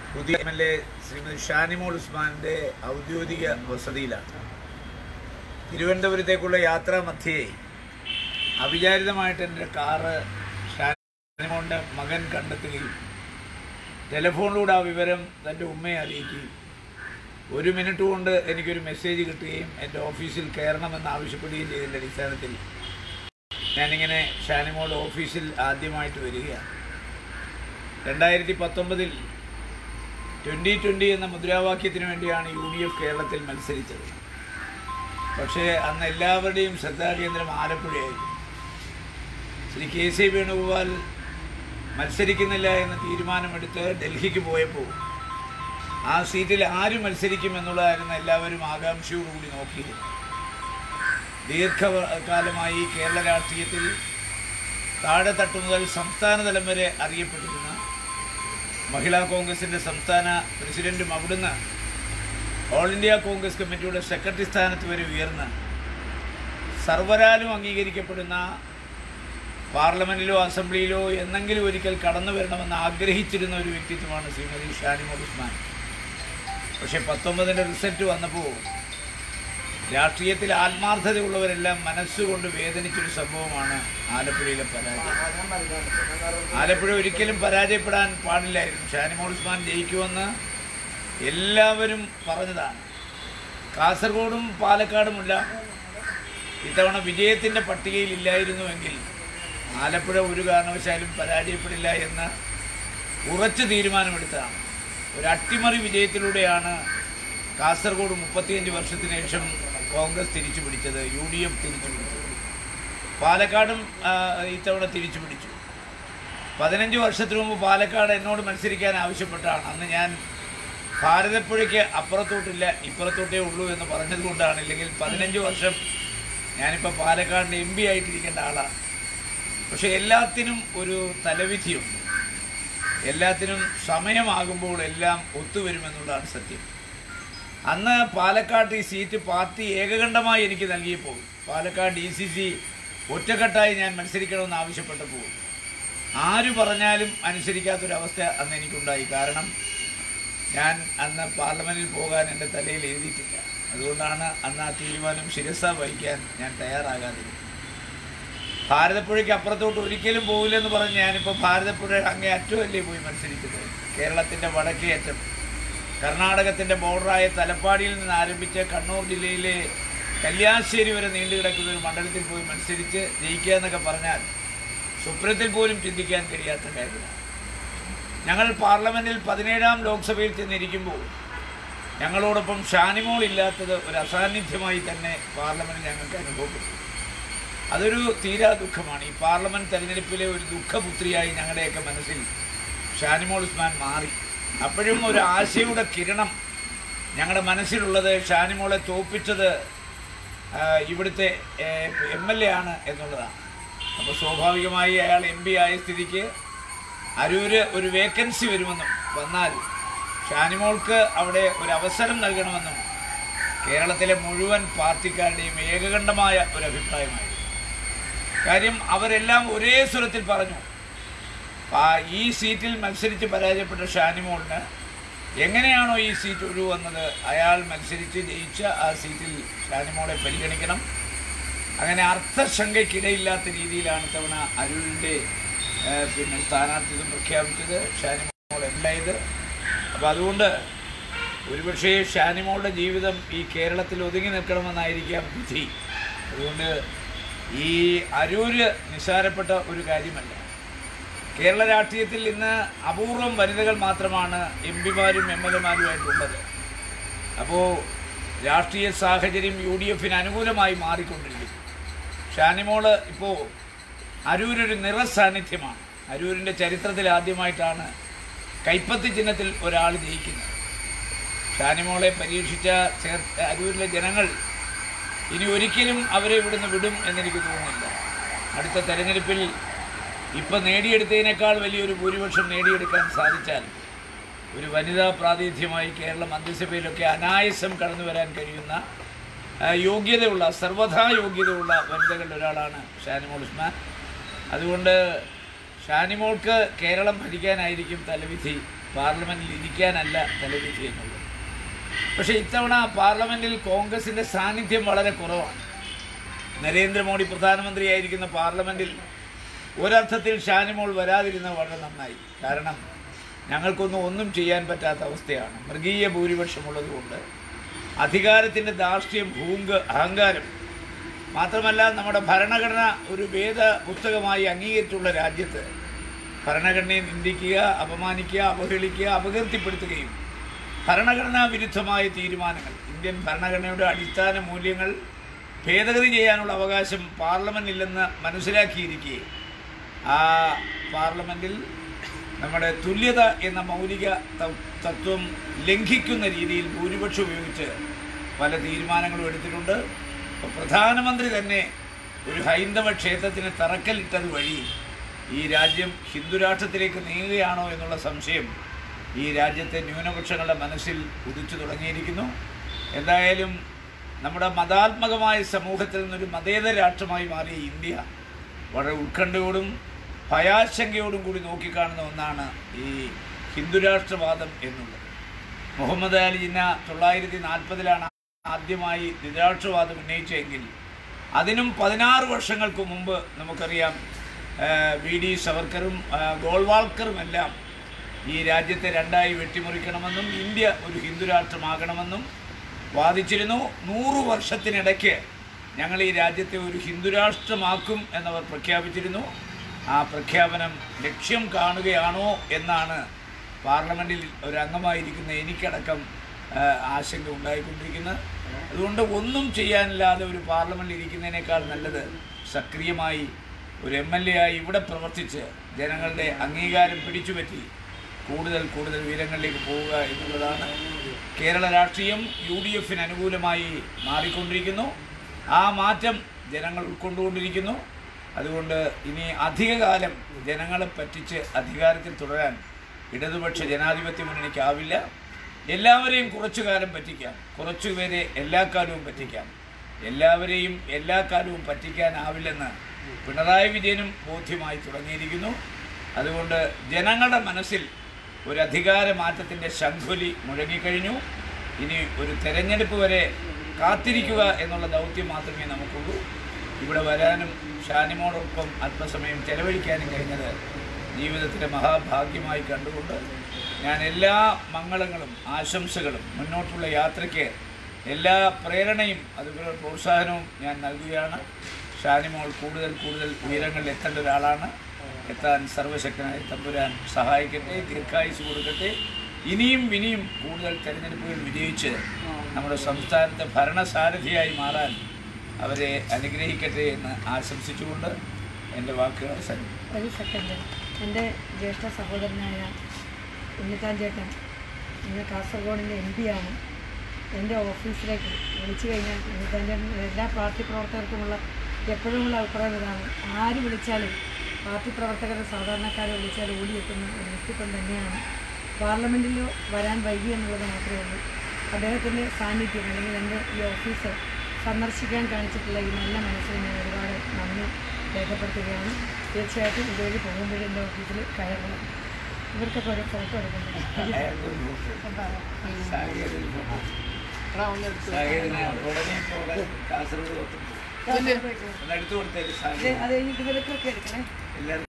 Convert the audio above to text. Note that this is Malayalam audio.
പുതിയ M L A Shrimati Shanimol ഉസ്മാന്റെ ഔദ്യോഗിക വസതിയിലാണ് തിരുവനന്തപുരത്തേക്കുള്ള യാത്രാ മധ്യേ അവിചാരിതമായിട്ട് എൻ്റെ കാറ് ഷാനിമോളുടെ മകൻ കണ്ടെത്തുകയും ടെലിഫോണിലൂടെ ആ വിവരം തൻ്റെ ഉമ്മയെ അറിയിക്കുകയും ഒരു മിനിറ്റ് കൊണ്ട് എനിക്കൊരു മെസ്സേജ് കിട്ടുകയും എൻ്റെ ഓഫീസിൽ കയറണമെന്ന് ആവശ്യപ്പെടുകയും ചെയ്തതിൻ്റെ അടിസ്ഥാനത്തിൽ ഞാനിങ്ങനെ ഷാനിമോളുടെ ഓഫീസിൽ ആദ്യമായിട്ട് വരികയാണ് രണ്ടായിരത്തി പത്തൊമ്പതിൽ ട്വൻ്റി ട്വൻ്റി എന്ന മുദ്രാവാക്യത്തിന് വേണ്ടിയാണ് യു ഡി എഫ് കേരളത്തിൽ മത്സരിച്ചത് പക്ഷേ അന്ന് എല്ലാവരുടെയും ശ്രദ്ധാകേന്ദ്രം ആലപ്പുഴയായിരുന്നു ശ്രീ കെ സി വേണുഗോപാൽ മത്സരിക്കുന്നില്ല എന്ന തീരുമാനമെടുത്ത് ഡൽഹിക്ക് പോയപ്പോൾ ആ സീറ്റിൽ ആര് മത്സരിക്കും എന്നുള്ളതായിരുന്നു എല്ലാവരും ആകാംക്ഷയോടുകൂടി നോക്കിയത് ദീർഘകാലമായി കേരള രാഷ്ട്രീയത്തിൽ താഴെ തട്ടു മുതൽ സംസ്ഥാന തലം വരെ അറിയപ്പെട്ടിരുന്ന മഹിളാ കോൺഗ്രസിൻ്റെ സംസ്ഥാന പ്രസിഡന്റും അവിടുന്ന് ഓൾ ഇന്ത്യ കോൺഗ്രസ് കമ്മിറ്റിയുടെ സെക്രട്ടറി സ്ഥാനത്ത് വരെ ഉയർന്ന് സർവരാലും അംഗീകരിക്കപ്പെടുന്ന പാർലമെൻറ്റിലോ അസംബ്ലിയിലോ എന്നെങ്കിലും ഒരിക്കൽ കടന്നു വരണമെന്ന് ആഗ്രഹിച്ചിരുന്ന ഒരു വ്യക്തിത്വമാണ് ശ്രീമതി ഷാനിമോൾ ഉസ്മാൻ പക്ഷേ പത്തൊമ്പതിൻ്റെ റിസൾട്ട് വന്നപ്പോൾ രാഷ്ട്രീയത്തിൽ ആത്മാർത്ഥതയുള്ളവരെല്ലാം മനസ്സുകൊണ്ട് വേദനിച്ചൊരു സംഭവമാണ് ആലപ്പുഴയിലെ പരാജയം ആലപ്പുഴ ഒരിക്കലും പരാജയപ്പെടാൻ പാടില്ലായിരുന്നു ഷാനിമോൾ ഉസ്മാൻ ജയിക്കുമെന്ന് എല്ലാവരും പറഞ്ഞതാണ് കാസർഗോഡും പാലക്കാടുമുള്ള ഇത്തവണ വിജയത്തിൻ്റെ പട്ടികയിൽ ഇല്ലായിരുന്നുവെങ്കിൽ ആലപ്പുഴ ഒരു കാരണവശാലും പരാജയപ്പെടില്ല എന്ന് ഉറച്ച തീരുമാനമെടുത്തതാണ് ഒരു അട്ടിമറി വിജയത്തിലൂടെയാണ് കാസർഗോഡ് മുപ്പത്തിയഞ്ച് വർഷത്തിന് ശേഷം കോൺഗ്രസ് തിരിച്ചു പിടിച്ചത് യു ഡി എഫ് തിരിച്ചു പിടിച്ചത് പാലക്കാടും ആ, ഇത്തവണ തിരിച്ചു പിടിച്ചു പതിനഞ്ച് വർഷത്തിന് മുമ്പ് പാലക്കാട് എന്നോട് മത്സരിക്കാൻ ആവശ്യപ്പെട്ടാണ് അന്ന് ഞാൻ ഭാരതപ്പുഴയ്ക്ക് അപ്പുറത്തോട്ടില്ല ഇപ്പുറത്തോട്ടേ ഉള്ളൂ എന്ന് പറഞ്ഞതുകൊണ്ടാണ് ഇല്ലെങ്കിൽ പതിനഞ്ച് വർഷം ഞാനിപ്പോൾ പാലക്കാടിൻ്റെ എം പി ആയിട്ടിരിക്കേണ്ട ആളാണ് പക്ഷേ എല്ലാത്തിനും ഒരു തലവിധിയുണ്ട് എല്ലാത്തിനും സമയമാകുമ്പോൾ എല്ലാം ഒത്തുവരുമെന്നുള്ളതാണ് സത്യം അന്ന് പാലക്കാട് ഈ സീറ്റ് പാർട്ടി ഏകകണ്ഠമായി എനിക്ക് നൽകിയപ്പോൾ പാലക്കാട് ഡി സി സി ഒറ്റക്കെട്ടായി ഞാൻ മത്സരിക്കണമെന്ന് ആവശ്യപ്പെട്ടപ്പോൾ ആര് പറഞ്ഞാലും അനുസരിക്കാത്തൊരവസ്ഥ അന്ന് എനിക്കുണ്ടായി കാരണം ഞാൻ അന്ന് പാർലമെൻറ്റിൽ പോകാൻ എൻ്റെ തലയിൽ എഴുതിയിട്ടില്ല അതുകൊണ്ടാണ് അന്ന് ആ തീരുമാനം ശിരസ വഹിക്കാൻ ഞാൻ തയ്യാറാകാതിരുന്നത് ഭാരതപ്പുഴയ്ക്ക് അപ്പുറത്തോട്ട് ഒരിക്കലും പോകില്ലെന്ന് പറഞ്ഞ് ഞാനിപ്പോൾ ഭാരതപ്പുഴ അങ്ങേ അറ്റമല്ലേ പോയി മത്സരിക്കുന്നത് കേരളത്തിൻ്റെ വടക്കേ അറ്റം കർണാടകത്തിൻ്റെ ബോർഡറായ തലപ്പാടിയിൽ നിന്ന് ആരംഭിച്ച് കണ്ണൂർ ജില്ലയിലെ കല്യാശ്ശേരി വരെ നീണ്ടു കിടക്കുന്ന ഒരു മണ്ഡലത്തിൽ പോയി മത്സരിച്ച് ജയിക്കുക എന്നൊക്കെ പറഞ്ഞാൽ സ്വപ്നത്തിൽ പോലും ചിന്തിക്കാൻ കഴിയാത്ത കാര്യമാണ് ഞങ്ങൾ പാർലമെൻറ്റിൽ പതിനേഴാം ലോക്സഭയിൽ ചെന്നിരിക്കുമ്പോൾ ഞങ്ങളോടൊപ്പം ഷാനിമോൾ ഇല്ലാത്തത് ഒരു അസാന്നിധ്യമായി തന്നെ പാർലമെൻറ്റ് ഞങ്ങൾക്ക് അനുഭവപ്പെട്ടു അതൊരു തീരാ ദുഃഖമാണ് ഈ പാർലമെൻറ്റ് തെരഞ്ഞെടുപ്പിലെ ഒരു ദുഃഖപുത്രിയായി ഞങ്ങളുടെയൊക്കെ മനസ്സിൽ ഷാനിമോൾ ഉസ്മാൻ മാറി അപ്പോഴും ഒരു ആശയുടെ കിരണം ഞങ്ങളുടെ മനസ്സിലുള്ളത് ഷാനിമോളെ തോൽപ്പിച്ചത് ആ, ഇവിടുത്തെ എം എൽ എ ആണ് എന്നുള്ളതാണ് അപ്പോൾ സ്വാഭാവികമായി അയാൾ എം പി ആയ സ്ഥിതിക്ക് അരൂര് ഒരു വേക്കൻസി വരുമെന്നും വന്നാൽ ഷാനിമോൾക്ക് അവിടെ ഒരു അവസരം നൽകണമെന്നും കേരളത്തിലെ മുഴുവൻ പാർട്ടിക്കാരുടെയും ഏകകണ്ഠമായ ഒരു അഭിപ്രായമായിരുന്നു കാര്യം അവരെല്ലാം ഒരേ സ്വരത്തിൽ പറഞ്ഞു ആ ഈ സീറ്റിൽ മത്സരിച്ച് പരാജയപ്പെട്ട ഷാനിമോളിന് എങ്ങനെയാണോ ഈ സീറ്റ് ഒഴിവന്നത് അയാൾ മത്സരിച്ച് ജയിച്ച ആ സീറ്റിൽ ഷാനിമോളെ പരിഗണിക്കണം അങ്ങനെ അർത്ഥശങ്കയ്ക്കിടയില്ലാത്ത രീതിയിലാണ് തവണ അരുണിൻ്റെ പിന്നെ സ്ഥാനാർത്ഥിത്വം പ്രഖ്യാപിച്ചത് ഷാനിമോൾ ഉണ്ടായത് അപ്പോൾ അതുകൊണ്ട് ഒരുപക്ഷേ ഷാനിമോളുടെ ജീവിതം ഈ കേരളത്തിൽ ഒതുങ്ങി നിൽക്കണമെന്നായിരിക്കാം വിധി അതുകൊണ്ട് ഈ അരൂര് നിസ്സാരപ്പെട്ട ഒരു കാര്യമല്ല കേരള രാഷ്ട്രീയത്തിൽ ഇന്ന് അപൂർവം വനിതകൾ മാത്രമാണ് എം പിമാരും എം എൽ എമാരുമായിട്ടുള്ളത് അപ്പോൾ രാഷ്ട്രീയ സാഹചര്യം യു ഡി എഫിന് അനുകൂലമായി മാറിക്കൊണ്ടിരിക്കുന്നു ഷാനിമോള് ഇപ്പോൾ അരൂരൊരു നിറസാന്നിധ്യമാണ് അരൂരിൻ്റെ ചരിത്രത്തിൽ ആദ്യമായിട്ടാണ് കൈപ്പത്തി ചിഹ്നത്തിൽ ഒരാൾ ജയിക്കുന്നത് ഷാനിമോളെ പരീക്ഷിച്ച ചേർ അരൂരിലെ ജനങ്ങൾ ഇനി ഒരിക്കലും അവരെ ഇവിടുന്ന് വിടും എന്നെനിക്ക് തോന്നുന്നില്ല അടുത്ത തെരഞ്ഞെടുപ്പിൽ ഇപ്പം നേടിയെടുത്തതിനേക്കാൾ വലിയൊരു ഭൂരിപക്ഷം നേടിയെടുക്കാൻ സാധിച്ചാൽ ഒരു വനിതാ പ്രാതിനിധ്യമായി കേരള മന്ത്രിസഭയിലൊക്കെ അനായാസം കടന്നു വരാൻ കഴിയുന്ന ആ, യോഗ്യതയുള്ള സർവ്വഥാ യോഗ്യതയുള്ള വനിതകളിൽ ഒരാളാണ് ഷാനിമോൾ ഉസ്മാൻ അതുകൊണ്ട് ഷാനിമോൾക്ക് കേരളം ഭരിക്കാനായിരിക്കും തലവിധി പാർലമെൻറ്റിൽ ഇരിക്കാനല്ല തലവിധി എന്നുള്ളത് പക്ഷേ ഇത്തവണ പാർലമെൻറ്റിൽ കോൺഗ്രസിൻ്റെ സാന്നിധ്യം വളരെ കുറവാണ് നരേന്ദ്രമോദി പ്രധാനമന്ത്രിയായിരിക്കുന്ന പാർലമെൻറ്റിൽ ഒരർത്ഥത്തിൽ ഷാനിമോൾ വരാതിരുന്നത് വളരെ നന്നായി കാരണം ഞങ്ങൾക്കൊന്നും ഒന്നും ചെയ്യാൻ പറ്റാത്ത അവസ്ഥയാണ് മൃഗീയ ഭൂരിപക്ഷമുള്ളതുകൊണ്ട് അധികാരത്തിൻ്റെ ധാർഷ്ട്യം ഭൂങ്ക് അഹങ്കാരം മാത്രമല്ല നമ്മുടെ ഭരണഘടന ഒരു വേദ പുസ്തകമായി അംഗീകരിച്ചുള്ള രാജ്യത്ത് ഭരണഘടനയെ നിന്ദിക്കുക അപമാനിക്കുക അവഹേളിക്കുക അപകീർത്തിപ്പെടുത്തുകയും ഭരണഘടനാ വിരുദ്ധമായ തീരുമാനങ്ങൾ ഇന്ത്യൻ ഭരണഘടനയുടെ അടിസ്ഥാന മൂല്യങ്ങൾ ഭേദഗതി ചെയ്യാനുള്ള അവകാശം പാർലമെൻറ്റില്ലെന്ന് മനസ്സിലാക്കിയിരിക്കെ ആ പാർലമെൻറ്റിൽ നമ്മുടെ തുല്യത എന്ന മൗലിക ത- തത്വം ലംഘിക്കുന്ന രീതിയിൽ ഭൂരിപക്ഷം ഉപയോഗിച്ച് പല തീരുമാനങ്ങളും എടുത്തിട്ടുണ്ട് അപ്പോൾ പ്രധാനമന്ത്രി തന്നെ ഒരു ഹൈന്ദവ ക്ഷേത്രത്തിന് തറക്കല്ലിട്ടത് വഴി ഈ രാജ്യം ഹിന്ദുരാഷ്ട്രത്തിലേക്ക് നീങ്ങുകയാണോ എന്നുള്ള സംശയം ഈ രാജ്യത്തെ ന്യൂനപക്ഷങ്ങളുടെ മനസ്സിൽ ഉദിച്ചു തുടങ്ങിയിരിക്കുന്നു എന്തായാലും നമ്മുടെ മതാത്മകമായ സമൂഹത്തിൽ നിന്നൊരു മതേതര രാഷ്ട്രമായി മാറിയ ഇന്ത്യ വളരെ ഉത്കണ്ഠയോടും ഭയാശങ്കയോടും കൂടി നോക്കിക്കാണുന്ന ഒന്നാണ് ഈ ഹിന്ദുരാഷ്ട്രവാദം എന്നുള്ളത് മുഹമ്മദ് അലി ജിന്ന തൊള്ളായിരത്തി നാൽപ്പതിലാണ് ആദ്യമായി ദ്വിരാഷ്ട്രവാദം ഉന്നയിച്ചെങ്കിൽ അതിനും പതിനാറ് വർഷങ്ങൾക്ക് മുമ്പ് നമുക്കറിയാം ആ, വി ഡി സവർക്കറും ആ, ഗോൾവാൾക്കറുമെല്ലാം ഈ രാജ്യത്തെ രണ്ടായി വെട്ടിമുറിക്കണമെന്നും ഇന്ത്യ ഒരു ഹിന്ദു രാഷ്ട്രമാകണമെന്നും വാദിച്ചിരുന്നു നൂറ് വർഷത്തിനിടയ്ക്ക് ഞങ്ങൾ ഈ രാജ്യത്തെ ഒരു ഹിന്ദു രാഷ്ട്രമാക്കും എന്നവർ പ്രഖ്യാപിച്ചിരുന്നു ആ പ്രഖ്യാപനം ലക്ഷ്യം കാണുകയാണോ എന്നാണ് പാർലമെൻറ്റിൽ ഒരു അംഗമായിരിക്കുന്ന എനിക്കടക്കം ആ, ആശങ്ക ഉണ്ടായിക്കൊണ്ടിരിക്കുന്നത് അതുകൊണ്ട് ഒന്നും ചെയ്യാനില്ലാതെ ഒരു പാർലമെൻറ്റിൽ ഇരിക്കുന്നതിനേക്കാൾ നല്ലത് സക്രിയമായി ഒരു എം എൽ എ ആയി ഇവിടെ പ്രവർത്തിച്ച് ജനങ്ങളുടെ അംഗീകാരം പിടിച്ചുപറ്റി കൂടുതൽ കൂടുതൽ ഉയരങ്ങളിലേക്ക് പോവുക എന്നുള്ളതാണ് കേരള രാഷ്ട്രീയം യു ഡി എഫിന് അനുകൂലമായി മാറിക്കൊണ്ടിരിക്കുന്നു ആ മാറ്റം ജനങ്ങൾ ഉൾക്കൊണ്ടുകൊണ്ടിരിക്കുന്നു അതുകൊണ്ട് ഇനി അധികകാലം ജനങ്ങളെ പറ്റിച്ച് അധികാരത്തിൽ തുടരാൻ ഇടതുപക്ഷ ജനാധിപത്യ മുന്നണിക്കാവില്ല എല്ലാവരെയും കുറച്ചു കാലം പറ്റിക്കാം കുറച്ചു പേരെ എല്ലാ കാലവും പറ്റിക്കാം എല്ലാവരെയും എല്ലാ കാലവും പറ്റിക്കാനാവില്ലെന്ന് പിണറായി വിജയനും ബോധ്യമായി തുടങ്ങിയിരിക്കുന്നു അതുകൊണ്ട് ജനങ്ങളുടെ മനസ്സിൽ ഒരു അധികാര മാറ്റത്തിൻ്റെ ശംഖുലി മുഴങ്ങിക്കഴിഞ്ഞു ഇനി ഒരു തെരഞ്ഞെടുപ്പ് വരെ കാത്തിരിക്കുക എന്നുള്ള ദൗത്യം മാത്രമേ നമുക്കുള്ളൂ ഇവിടെ വരാനും ഷാനിമോടൊപ്പം അല്പസമയം ചെലവഴിക്കാനും കഴിഞ്ഞത് ജീവിതത്തിലെ മഹാഭാഗ്യമായി കണ്ടുകൊണ്ട് ഞാൻ എല്ലാ മംഗളങ്ങളും ആശംസകളും മുന്നോട്ടുള്ള യാത്രയ്ക്ക് എല്ലാ പ്രേരണയും അതുപോലെ പ്രോത്സാഹനവും ഞാൻ നൽകുകയാണ് ഷാനിമോൾ കൂടുതൽ കൂടുതൽ ഉയരങ്ങളിൽ എത്തേണ്ട ഒരാളാണ് എത്താൻ സർവശക്തനായ തമ്പുരാൻ സഹായിക്കട്ടെ ദീർഘായുസ് കൊടുക്കട്ടെ ഇനിയും ഇനിയും കൂടുതൽ തെരഞ്ഞെടുപ്പുകൾ വിജയിച്ച് നമ്മുടെ സംസ്ഥാനത്തെ ഭരണസാരഥിയായി മാറാൻ അവരെ അനുഗ്രഹിക്കട്ടെ എന്ന് ആശംസിച്ചുകൊണ്ട് എൻ്റെ വാക്കുകൾ അവസാനിപ്പിക്കുന്നു ഒരു സെക്കൻഡ് എൻ്റെ ജ്യേഷ്ഠ സഹോദരനായ ഉണ്ണിത്താൻ ചേട്ടൻ ഇന്ന് കാസർഗോഡിൻ്റെ എം പിയാണ് എൻ്റെ ഓഫീസിലേക്ക് വിളിച്ചു കഴിഞ്ഞാൽ ഉണ്ണിത്താൻ ചേട്ടൻ എല്ലാ പാർട്ടി പ്രവർത്തകർക്കുമുള്ള എപ്പോഴുമുള്ള അഭിപ്രായം ഇതാണ് ആര് വിളിച്ചാലും പാർട്ടി പ്രവർത്തകരെ സാധാരണക്കാരെ വിളിച്ചാൽ ഓടിയെത്തുന്ന ഒരു വ്യക്തിത്വം തന്നെയാണ് പാർലമെൻറ്റിൽ വരാൻ വൈകി എന്നുള്ളത് മാത്രമേ ഉള്ളൂ അദ്ദേഹത്തിൻ്റെ സാന്നിധ്യം അല്ലെങ്കിൽ എൻ്റെ ഈ ഓഫീസ് സന്ദർശിക്കാൻ കാണിച്ചിട്ടുള്ള ഈ നല്ല മനസ്സിന് ഞാൻ ഒരുപാട് നന്ദി രേഖപ്പെടുത്തുകയാണ് തീർച്ചയായിട്ടും ഇതുവഴി പോകുമ്പോഴും എൻ്റെ ഓഫീസിൽ കയറണം ഇവർക്കൊക്കെ ഒരു ഫോട്ടോ എടുക്കുന്നുണ്ട് സാഹേതിനെ ഉടനെ പോകാൻ കാസർഗോഡ് ഒന്ന് എടുത്തു കൊടുത്തേ സാഹേത് അത് കഴിഞ്ഞിട്ട് ഇവരൊക്കെ എടുക്കണേ എല്ലാവരും